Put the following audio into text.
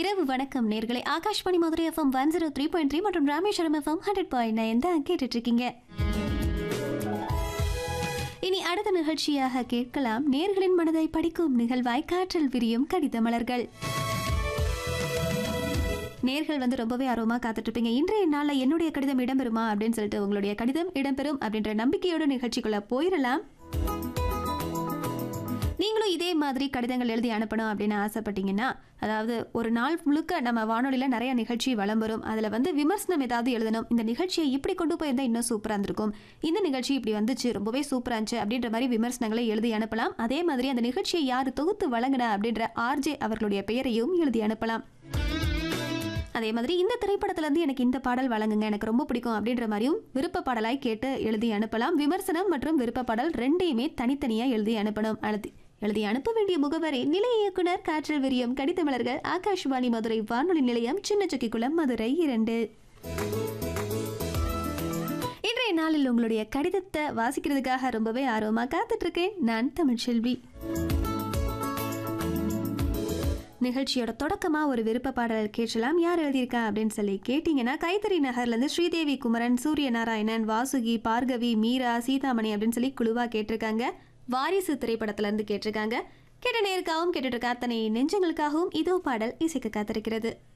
இரவு வணக்கம் நேர்களை Akashvani Madurai FM one zero three point three மற்றும் Rameswaram FM hundred point nine தான் கேட்டுட்டு இருக்கீங்க இனி அடுத்த நிகழ்ச்சியாக கேட்கலாம் நேர்களின் மனதை படிக்கும் நிகழ்வாய் காற்றில் விரியும் கடித மலர்கள் நேர்கள் வந்து ரொம்பவே ஆர்வமாக காத்துட்டு இருப்பீங்க இன்றைய நாளில் என்னுடைய கடிதம் இடம்பெறுமா அப்படின்னு சொல்லிட்டு உங்களுடைய கடிதம் இடம்பெறும் அப்படின்ற நம்பிக்கையோட நிகழ்ச்சிக்குள்ள போயிடலாம் நீங்களும் இதே மாதிரி கடிதங்கள் எழுதி அனுப்பணும் அப்படின்னு ஆசைப்பட்டீங்கன்னா அதாவது ஒரு நாள் முழுக்க நம்ம வானொலியில் நிறைய நிகழ்ச்சி வலம் வரும் அதில் வந்து விமர்சனம் ஏதாவது எழுதணும் இந்த நிகழ்ச்சியை இப்படி கொண்டு போயிருந்தா இன்னும் சூப்பராக இருந்திருக்கும் இந்த நிகழ்ச்சி இப்படி வந்துச்சு ரொம்பவே சூப்பராக இருந்துச்சு அப்படின்ற மாதிரி விமர்சனங்களை எழுதி அனுப்பலாம் அதே மாதிரி அந்த நிகழ்ச்சியை யார் தொகுத்து வழங்கினா அப்படின்ற ஆர்ஜே அவர்களுடைய பெயரையும் எழுதி அனுப்பலாம் அதே மாதிரி இந்த திரைப்படத்துல இருந்து எனக்கு இந்த பாடல் வழங்குங்க எனக்கு ரொம்ப பிடிக்கும் அப்படின்ற மாதிரியும் விருப்ப பாடலாய் கேட்டு எழுதி அனுப்பலாம் விமர்சனம் மற்றும் விருப்ப பாடல் ரெண்டையுமே தனித்தனியா எழுதி அனுப்பணும் எழுதி எழுதி அனுப்ப வேண்டிய முகவரி நிலைய இயக்குனர் காற்றல் விரியம் கடித மலர்கள் ஆகாஷ்வாணி மதுரை வானொலி நிலையம் சின்ன சுக்கிக்குளம் மதுரை இரண்டு இன்றைய நாளில் உங்களுடைய கடிதத்தை வாசிக்கிறதுக்காக ரொம்பவே ஆர்வமா காத்துட்டு இருக்கேன் நான் தமிழ்ச்செல்வி நிகழ்ச்சியோட தொடக்கமா ஒரு விருப்ப பாடல் கேட்கலாம் யார் எழுதியிருக்கா அப்படின்னு சொல்லி கேட்டீங்கன்னா கைத்தறி நகர்லேருந்து ஸ்ரீதேவி குமரன் சூரிய நாராயணன் வாசுகி பார்கவி மீரா சீதாமணி அப்படின்னு சொல்லி குழுவா கேட்டிருக்காங்க வாரிசு திரைப்படத்துல இருந்து கேட்டிருக்காங்க கேட்ட நேருக்காகவும் கேட்டுட்டு இருக்க அத்தனை நெஞ்சங்களுக்காகவும் இதோ பாடல் இசைக்க காத்திருக்கிறது